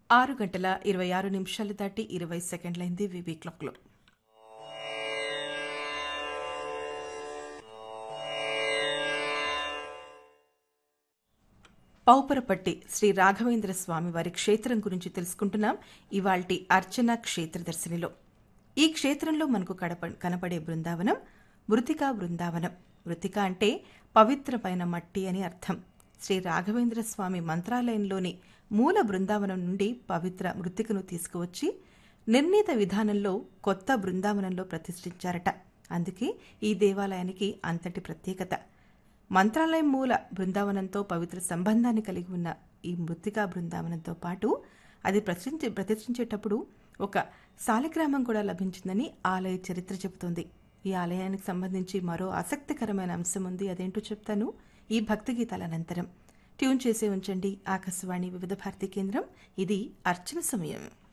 ఆరు గంటల ఇరవై ఆరు నిమిషాలు దాటి ఇరవై సెకండ్లైంది వివి క్లాక్లో పౌపరపట్టి శ్రీ రాఘవేంద్ర స్వామి వారి క్షేత్రం గురించి తెలుసుకుంటున్నాం ఇవాల్టి అర్చన క్షేత్ర దర్శనిలో ఈ క్షేత్రంలో మనకు కడప కనపడే బృందావనం మృతికా బృందావనం మృతిక అంటే పవిత్రమైన మట్టి అని అర్థం శ్రీ రాఘవేంద్ర స్వామి మంత్రాలయంలోని మూల బృందావనం నుండి పవిత్ర మృతికను తీసుకువచ్చి నిర్ణీత విధానంలో కొత్త బృందావనంలో ప్రతిష్ఠించారట అందుకే ఈ దేవాలయానికి అంతటి ప్రత్యేకత మంత్రాలయం మూల బృందావనంతో పవిత్ర సంబంధాన్ని కలిగి ఉన్న ఈ మృతికా బృందావనంతో పాటు అది ప్రతిష్ఠించే ప్రతిష్ఠించేటప్పుడు ఒక సాలిగ్రామం కూడా లభించిందని ఆలయ చరిత్ర చెబుతోంది ఈ ఆలయానికి సంబంధించి మరో ఆసక్తికరమైన అంశం ఉంది అదేంటో చెప్తాను ఈ భక్తి గీతాల అనంతరం ట్యూన్ చేసే ఉంచండి ఆకాశవాణి వివిధ భారతి కేంద్రం ఇది అర్చన సమయం